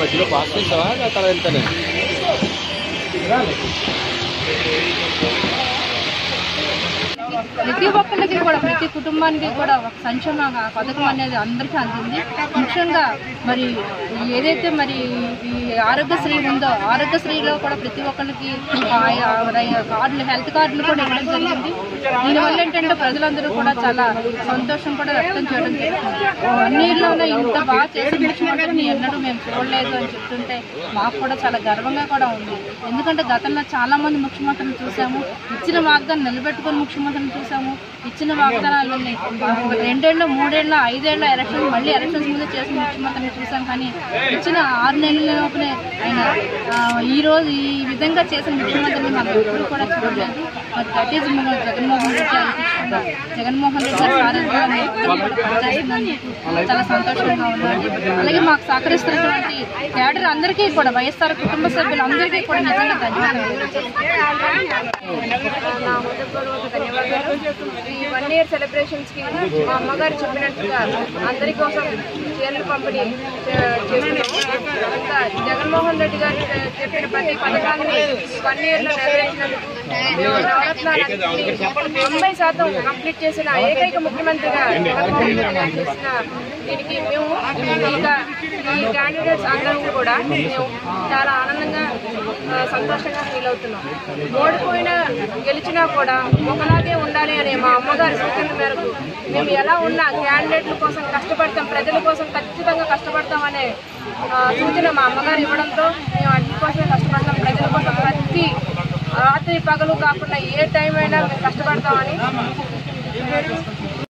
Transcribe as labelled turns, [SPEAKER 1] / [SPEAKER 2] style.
[SPEAKER 1] మధ్యలో పాస్ చేసావా తర్వాత వెళ్తానే
[SPEAKER 2] ప్రతి ఒక్కరికి కూడా ప్రతి కుటుంబానికి కూడా ఒక సంక్షేమ పథకం అనేది అందరికీ అందింది ముఖ్యంగా మరి ఏదైతే మరి ఈ ఆరోగ్యశ్రీ ఉందో ఆరోగ్యశ్రీలో కూడా ప్రతి ఒక్కరికి ఆ- ఆ కార్డులు హెల్త్ కార్డులు కూడా ఇవ్వడం జరిగింది దీనివల్ల ఏంటంటే ప్రజలందరూ కూడా చాలా సంతోషం కూడా వ్యక్తం చేయడం జరుగుతుంది అన్నిట్లోనే ఇంత బాగా చేసిన ముఖ్యమంత్రిని ఎన్నడూ మేము చూడలేదు అని చెప్తుంటే మాకు కూడా చాలా గర్వంగా కూడా ఉంది ఎందుకంటే గతంలో చాలా మంది ముఖ్యమంత్రులు చూసాము ఇచ్చిన వాగ్దానం నిలబెట్టుకుని ముఖ్యమంత్రిని చూసాము ఇచ్చిన వాగ్దానాలని రెండేళ్ళు మూడేళ్ళు ఐదేళ్ళ ఎలక్షన్ మళ్ళీ ఎలక్షన్స్ ముందు చేసిన ముఖ్యమంత్రిని చూసాం కానీ ఇచ్చిన ఆరు నెలల లోపునే ఆయన ఆ, ఈ రోజు ఈ విధంగా చేసిన ముఖ్యమంత్రిని మనం ఎప్పుడు కూడా చూడలేదు మరి దట్ ఈజ్ జగన్మోహన్ రెడ్డి అనిపించుకున్నాం జగన్మోహన్ రెడ్డి గారి సారథ్యంలో మేము కూడా పనిచేస్తున్నందుకు చాలా సంతోషంగా ఉన్నాను అలాగే మాకు సహకరిస్తున్నటువంటి క్యాడర్ అందరికీ కూడా వైఎస్ఆర్ కుటుంబ సభ్యులందరికీ కూడా నిజంగా ధన్యవాదాలు
[SPEAKER 3] నా హృదయపూర్వక ధన్యవాదాలు ఈ వన్ ఇయర్ సెలబ్రేషన్స్ కి మా అమ్మగారు చెప్పినట్టుగా అందరి కోసం చీరలు పంపిణీ చే- చేస్తున్నాము ఇంకా జగన్మోహన్ రెడ్డి గారు చెప్పిన ప్రతి పథకాన్ని వన్ ఇయర్ లో నెరవేర్చినందుకు మేము నవరత్నాలన్నింటినీ తొంభై శాతం కంప్లీట్ చేసిన ఏకైక ముఖ్యమంత్రిగా జగన్మోహన్ రెడ్డి గారు చేసిన దీనికి మేము ఇంకా ఈ క్యాండిడేట్స్ అందరూ కూడా మేము చాలా ఆనందంగా ఆ, సంతోషంగా ఫీల్ అవుతున్నాం ఓడిపోయినా గెలిచినా కూడా ఒకలాగే ఉండాలి అనే మా అమ్మగారి సూచనల మేరకు మేము ఎలా ఉన్నా క్యాండిడేట్ల కోసం కష్టపడతాం ప్రజల కోసం ఖచ్చితంగా కష్టపడతామనే ఆ, సూచన మా అమ్మగారు ఇవ్వడంతో మేము అన్ని కోసమే కష్టపడతాం ప్రజల కోసం ప్రతి రాత్రి పగలు కాకుండా ఏ టైం అయినా మేము కష్టపడతామని